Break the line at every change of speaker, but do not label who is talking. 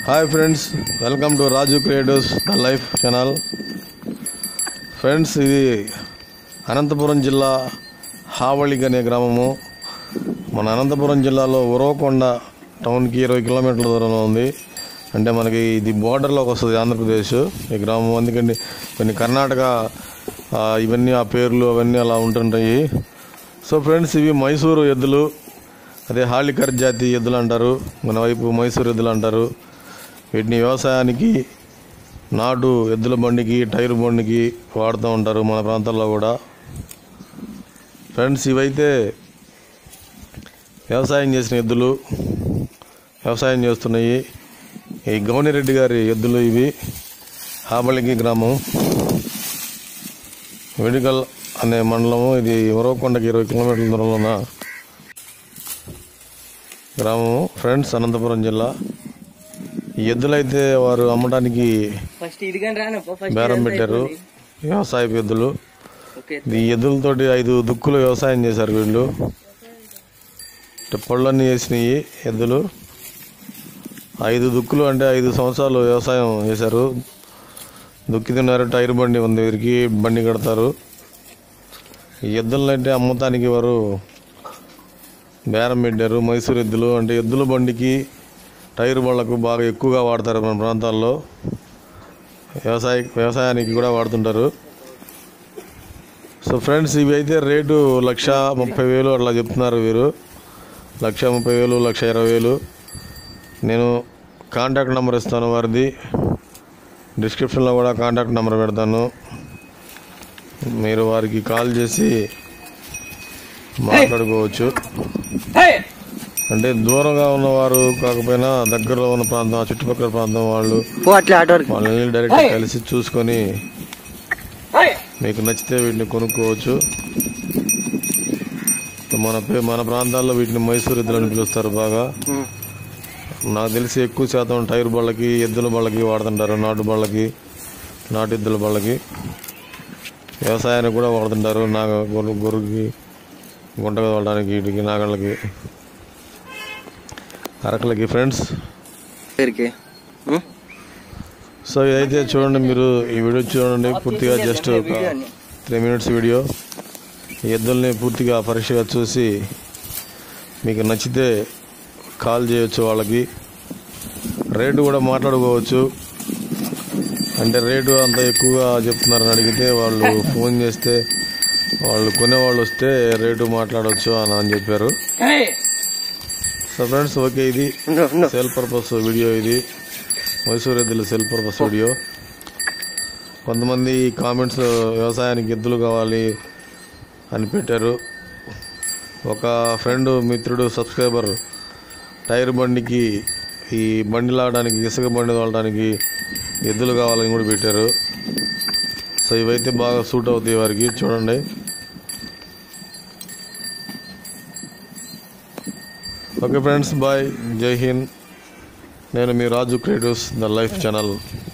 Hi friends welcome to Raju creatives the life channel friends ఇది అనంతపురం జిల్లా హావళిక్ అనే గ్రామము మన అనంతపురం జిల్లాలో ఉరవకొండ టౌన్కి ఇరవై కిలోమీటర్ల దూరంలో ఉంది అంటే మనకి ఇది బోర్డర్లోకి వస్తుంది ఆంధ్రప్రదేశ్ ఈ గ్రామం అందుకని కొన్ని కర్ణాటక ఆ, ఇవన్నీ ఆ పేర్లు అవన్నీ అలా ఉంటుంటాయి సో ఫ్రెండ్స్ ఇవి మైసూరు ఎద్దులు అదే హాలికర్ జాతి ఎద్దులు అంటారు మన వైపు మైసూరు ఎద్దులు అంటారు వీటిని వ్యవసాయానికి నాటు ఎద్దుల బండికి టైర్ బండికి వాడుతూ ఉంటారు మన ప్రాంతాల్లో కూడా ఫ్రెండ్స్ ఇవైతే వ్యవసాయం చేసిన ఎద్దులు వ్యవసాయం చేస్తున్నాయి ఈ గౌనిరెడ్డి గారి ఎద్దులు ఇవి హాబళికి గ్రామం వెడికల్ అనే మండలము ఇది ఉరవకొండకి ఇరవై కిలోమీటర్ల దూరంలో ఉన్న గ్రామము ఫ్రెండ్స్ అనంతపురం జిల్లా ఈ ఎద్దులైతే వారు అమ్మడానికి
ఫస్ట్ ఇది కానీ రాను ఫస్ట్
బేరం పెట్టారు వ్యవసాయ ఎద్దులు
ఓకే
ఈ ఎద్దులతోటి ఐదు దుక్కులు వ్యవసాయం చేశారు వీళ్ళు అంటే పళ్ళన్నీ వేసినాయి ఎద్దులు ఐదు దుక్కులు అంటే ఐదు సంవత్సరాలు వ్యవసాయం చేశారు దుక్కి తిన్నారు టైర్ బండి ఉంది వీరికి బండి కడతారు ఈ ఎద్దులను అంటే అమ్మటానికి వారు బేరం పెట్టారు మైసూర్ ఎద్దులు అంటే ఎద్దుల బండికి టైర్ బళ్ళకు బాగా ఎక్కువగా వాడతారు మన ప్రాంతాల్లో వ్యవసాయ వ్యవసాయానికి కూడా వాడుతుంటారు సో ఫ్రెండ్స్ ఇవి అయితే రేటు లక్ష ముప్పై వేలు అట్లా చెప్తున్నారు వీరు లక్ష ముప్పై వేలు లక్ష ఇరవై వేలు నేను కాంటాక్ట్ నెంబర్ ఇస్తాను వారిది డిస్క్రిప్షన్లో కూడా కాంటాక్ట్ నెంబర్ పెడతాను మీరు వారికి కాల్ చేసి మాట్లాడుకోవచ్చు అంటే దూరంగా ఉన్నవారు కాకపోయినా దగ్గరలో ఉన్న ప్రాంతం ఆ చుట్టుపక్కల ప్రాంతం వాళ్ళు
పో అట్లా ఆటో వరకు.
వాళ్ళని డైరెక్ట్ కలిసి చూసుకొని మీకు నచ్చితే వీటిని కొనుక్కోవచ్చు మన పే- మన ప్రాంతాల్లో వీటిని మైసూర్ ఎద్దులు అని పిలుస్తారు బాగా
ఉం.
నాకు తెలిసి ఎక్కువ శాతం టైర్ బళ్ళకి ఎద్దుల బళ్ళకి వాడుతుంటారు నాటు బళ్ళకి నాటు ఎద్దుల బళ్ళకి వ్యవసాయానికి కూడా వాడుతుంటారు నాగ గొర్రె గొర్రెకి గుంట వెళ్ళడానికి వీటికి నాగళ్ళకి అరకలకి ఫ్రెండ్స్
పేరుకి ఉం?
సో ఇదైతే చూడండి మీరు ఈ వీడియో చూడండి పూర్తిగా జస్ట్ ఒక త్రీ మినిట్స్ వీడియో ఈ ఎద్దుల్ని పూర్తిగా పరీక్షగా చూసి మీకు నచ్చితే కాల్ చేయొచ్చు వాళ్ళకి రేటు కూడా మాట్లాడుకోవచ్చు అంటే రేటు అంత ఎక్కువగా చెప్తున్నారని అడిగితే వాళ్ళు ఫోన్ చేస్తే వాళ్ళు కొనేవాళ్ళు వస్తే రేటు మాట్లాడవచ్చు అని అని చెప్పారు సో ఫ్రెండ్స్ ఓకే ఇది
ఉండు, ఉండు.
సెల్ పర్పస్ వీడియో ఇది మైసూర్ ఎద్దుల సెల్ పర్పస్ వీడియో కొంతమంది కామెంట్స్ వ్యవసాయానికి ఎద్దులు కావాలి అని పెట్టారు ఒక ఫ్రెండ్ మిత్రుడు సబ్స్క్రైబర్ టైర్ బండికి ఈ బండి లాడడానికి ఇసుక బండి తోలడానికి ఎద్దులు కావాలని కూడా పెట్టారు సో ఇవైతే బాగా సూట్ అవుతాయి వారికి చూడండి ఓకే ఫ్రెండ్స్ బాయ్ జై హింద్ నేను మీ Raju creatives the life channel